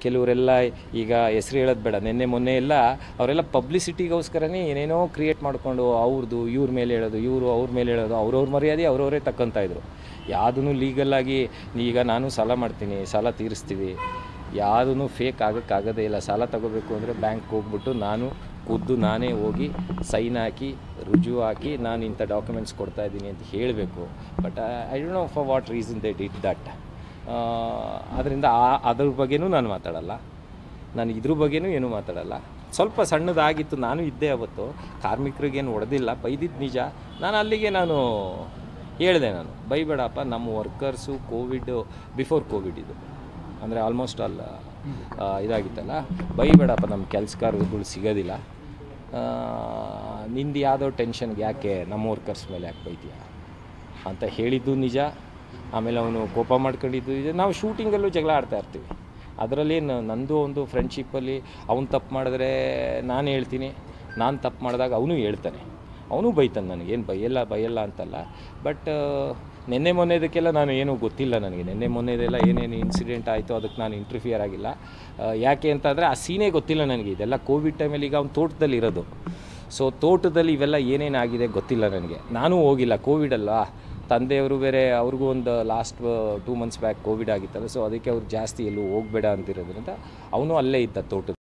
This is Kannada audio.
ಕೆಲವರೆಲ್ಲ ಈಗ ಹೆಸರು ಹೇಳೋದು ಬೇಡ ನಿನ್ನೆ ಮೊನ್ನೆ ಎಲ್ಲ ಅವರೆಲ್ಲ ಪಬ್ಲಿಸಿಟಿಗೋಸ್ಕರನೇ ಏನೇನೋ ಕ್ರಿಯೇಟ್ ಮಾಡಿಕೊಂಡು ಅವ್ರದ್ದು ಇವ್ರ ಮೇಲೆ ಹೇಳೋದು ಇವರು ಅವ್ರ ಮೇಲೆ ಹೇಳೋದು ಅವ್ರವ್ರ ಮರ್ಯಾದೆ ಅವ್ರವರೇ ತಕ್ಕಂತ ಇದ್ರು ಯಾವುದೂ ಲೀಗಲ್ಲಾಗಿ ಈಗ ನಾನು ಸಾಲ ಮಾಡ್ತೀನಿ ಸಾಲ ತೀರಿಸ್ತೀವಿ ಯಾವುದೂ ಫೇಕ್ ಆಗೋಕ್ಕಾಗೋದೇ ಇಲ್ಲ ಸಾಲ ತಗೋಬೇಕು ಅಂದರೆ ಬ್ಯಾಂಕ್ ಹೋಗ್ಬಿಟ್ಟು ನಾನು ಖುದ್ದು ನಾನೇ ಹೋಗಿ ಸೈನ್ ಹಾಕಿ ರುಜು ಹಾಕಿ ನಾನು ಇಂಥ ಡಾಕ್ಯುಮೆಂಟ್ಸ್ ಕೊಡ್ತಾ ಇದ್ದೀನಿ ಅಂತ ಹೇಳಬೇಕು but I don't know for what reason they did that ಅದರಿಂದ ಆ ಅದ್ರ ಬಗ್ಗೆನೂ ನಾನು ಮಾತಾಡಲ್ಲ ನಾನು ಇದ್ರ ಬಗ್ಗೆನೂ ಏನೂ ಮಾತಾಡಲ್ಲ ಸ್ವಲ್ಪ ಸಣ್ಣದಾಗಿತ್ತು ನಾನು ಇದ್ದೆ ಅವತ್ತು ಕಾರ್ಮಿಕರಿಗೇನು ಹೊಡೆದಿಲ್ಲ ಬೈದಿದ್ದು ನಿಜ ನಾನು ಅಲ್ಲಿಗೆ ನಾನು ಹೇಳಿದೆ ನಾನು ಬೈಬೇಡಪ್ಪ ನಮ್ಮ ವರ್ಕರ್ಸು ಕೋವಿಡ್ ಬಿಫೋರ್ ಕೋವಿಡ್ ಇದು ಅಂದರೆ ಆಲ್ಮೋಸ್ಟ್ ಆಲ್ ಇದಾಗಿತ್ತಲ್ಲ ಬೈಬೇಡಪ್ಪ ನಮ್ಮ ಕೆಲಸಗಾರರುಗಳು ಸಿಗೋದಿಲ್ಲ ಆ, ನಿಂದು ಯಾವುದೋ ಟೆನ್ಷನ್ಗೆ ಯಾಕೆ ನಮ್ಮ ವರ್ಕರ್ಸ್ ಮೇಲೆ ಯಾಕೆ ಬೈತೀಯ ಅಂತ ಹೇಳಿದ್ದು ನಿಜ ಆಮೇಲೆ ಅವನು ಕೋಪ ಮಾಡ್ಕೊಂಡಿದ್ದು ನಿಜ ನಾವು ಶೂಟಿಂಗಲ್ಲೂ ಜಗಳ ಆಡ್ತಾ ಇರ್ತೀವಿ ಅದರಲ್ಲಿ ನಂದು ಒಂದು ಫ್ರೆಂಡ್ಶಿಪ್ಪಲ್ಲಿ ಅವ್ನು ತಪ್ಪು ಮಾಡಿದ್ರೆ ನಾನು ಹೇಳ್ತೀನಿ ನಾನು ತಪ್ಪು ಮಾಡಿದಾಗ ಅವನು ಹೇಳ್ತಾನೆ ಅವನು ಬೈತಾನೆ ನನಗೇನು ಬೈಯಲ್ಲ ಬೈಯಲ್ಲ ಅಂತಲ್ಲ ಬಟ್ ನಿನ್ನೆ ಮೊನ್ನೆದಕ್ಕೆಲ್ಲ ನಾನು ಏನೂ ಗೊತ್ತಿಲ್ಲ ನನಗೆ ನಿನ್ನೆ ಮೊನ್ನೆದೆಲ್ಲ ಏನೇನು ಇನ್ಸಿಡೆಂಟ್ ಆಯಿತು ಅದಕ್ಕೆ ನಾನು ಇಂಟರ್ಫಿಯರ್ ಆಗಿಲ್ಲ ಆ, ಯಾಕೆ ಅಂತಂದರೆ ಆ ಸೀನೇ ಗೊತ್ತಿಲ್ಲ ನನಗೆ ಇದೆಲ್ಲ ಕೋವಿಡ್ ಟೈಮಲ್ಲಿ ಈಗ ಅವ್ನು ತೋಟದಲ್ಲಿ ಇರೋದು ಸೊ ತೋಟದಲ್ಲಿ ಇವೆಲ್ಲ ಏನೇನಾಗಿದೆ ಗೊತ್ತಿಲ್ಲ ನನಗೆ ನಾನು ಹೋಗಿಲ್ಲ ಕೋವಿಡ್ ಅಲ್ಲ ತಂದೆಯವರು ಬೇರೆ ಅವ್ರಿಗೂ ಒಂದು last two months back Covid ಆಗಿತ್ತಲ್ಲ ಸೊ ಅದಕ್ಕೆ ಅವ್ರು ಜಾಸ್ತಿ ಎಲ್ಲೂ ಹೋಗಬೇಡ ಅಂತಿರೋದ್ರಿಂದ ಅವನು ಅಲ್ಲೇ ಇದ್ದ ತೋಟದ